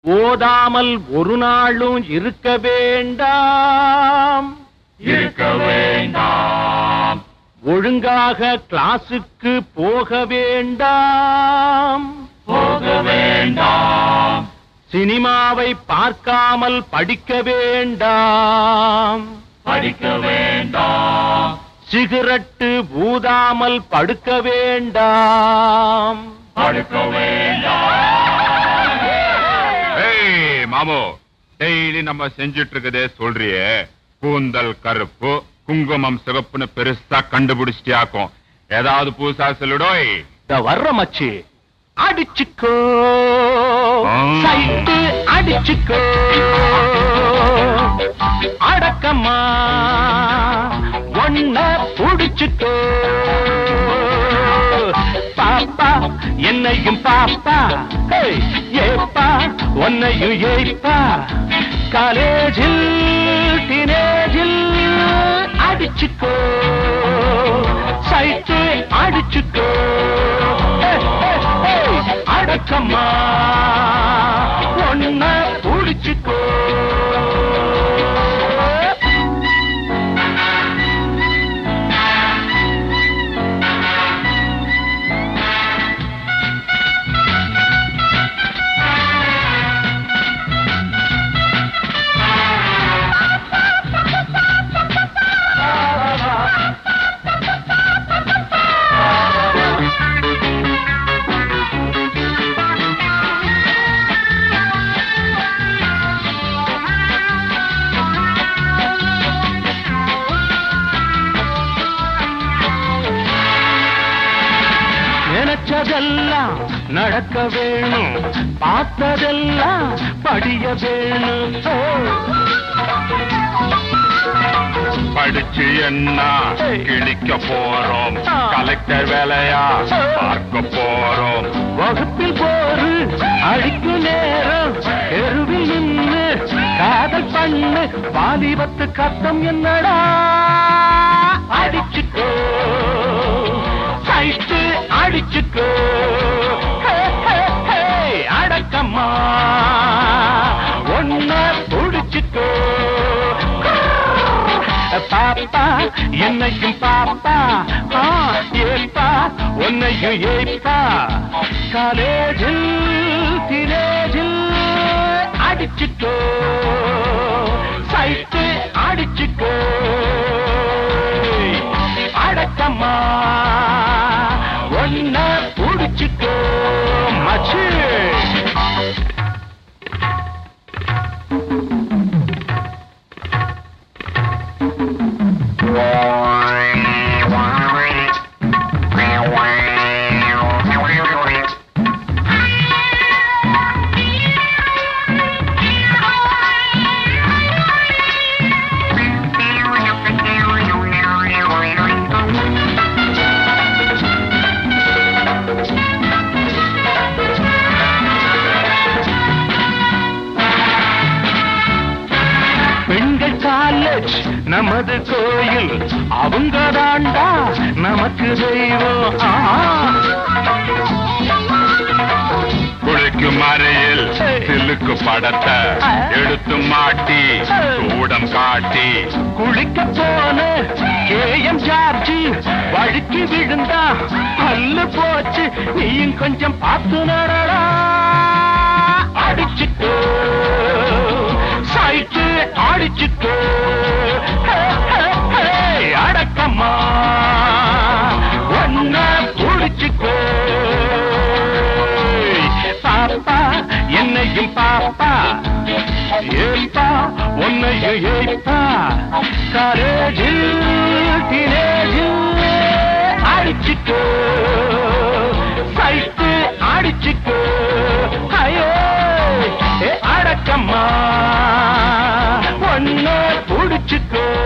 ஓதாமல் ஒரு நாளும் இருக்க வேண்டாம் இருக்க வேண்டாம் ஒழுங்காக கிளாஸுக்கு போக வேண்டாம் போக வேண்டாம் சினிமாவை பார்க்காமல் படிக்க வேண்டாம் படிக்க வேண்டாம் சிகரெட்டு ஊதாமல் படுக்க வேண்டாம் படுக்க வேண்டாம் ஏய் மாமு டெய்லி நம்ம செஞ்சுட்டு இருக்கதே சொல்றியே கூந்தல் கருப்பு குங்குமம் சிவப்புன்னு பெருசா கண்டுபிடிச்சிட்டியாக்கும் ஏதாவது புதுசா சொல்லுடோய் இந்த வர்ற மச்சி அடிச்சுக்கோ ஆ. சைட்டு அடிச்சுக்கோ அடக்கம்மா ஒன்ன புடிச்சுக்கோ பாப்பா என்னையும் பாப்பா ஹேய், ஏப்பா உன்னையும் ஏப்பா காலேஜில் டீனேஜில் அடிச்சுக்கோ சைட்டு அடிச்சுக்கோ ஹே, ஹே, ஹே, அடக்கம்மா ஒன்ன புடிச்சுக்கோ நினைச்சதெல்லாம் நடக்க வேணும் பார்த்ததெல்லாம் படிய வேணும் ஓ. படிச்சு என்ன கிழிக்க போறோம் கலெக்டர் வேலையா பார்க்க போறோம் வகுப்பில் போரு அடிக்கு நேரம் தெருவில் நின்று காதல் பண்ணு வாலிபத்து கத்தம் என்னடா அடிச்சுக்கோ சைட்டு அடிச்சுக்கோ ஹே, ஹே, ஹே, அடக்கம்மா ஒன்ன புடிச்சுக்கோ பாப்பா என்னையும் பாப்பா ஆ, ஏப்பா உன்னையும் ஏப்பா காலேஜில் திரேஜில் அடிச்சுக்கோ சைட்டு அடிச்சுக்கோ அடக்கம்மா ஒன்ன புடிச்சுக்கோ மச்சு பெண்கள் காலேஜ் நமது கோயில் அவங்க தாண்டா நமக்கு தெய்வம் ஆ. குளிக்கும் அறையில் சிலுக்கு படத்தை எடுத்து மாட்டி சூடம் காட்டி குளிக்க போன கேஎம் ஜார்ஜ் வழுக்கி விழுந்தா பல்லு போச்சு நீயும் கொஞ்சம் பார்த்து நடடா அடிச்சுக்கோ சைட்டு அடிச்சுக்கோ ஹே, ஹே, ஹே, அடக்கம்மா ஒன்ன புடிச்சுக்கோ பாப்பா என்னையும் பாப்பா ஏப்பா உன்னையும் ஏப்பா காலேஜில் டீனேஜில் அடிச்சுக்கோ சைட்டு அடிச்சுக்கோ ஐயோ ஏ அடக்கம்மா ஒன்ன புடிச்சுக்கோ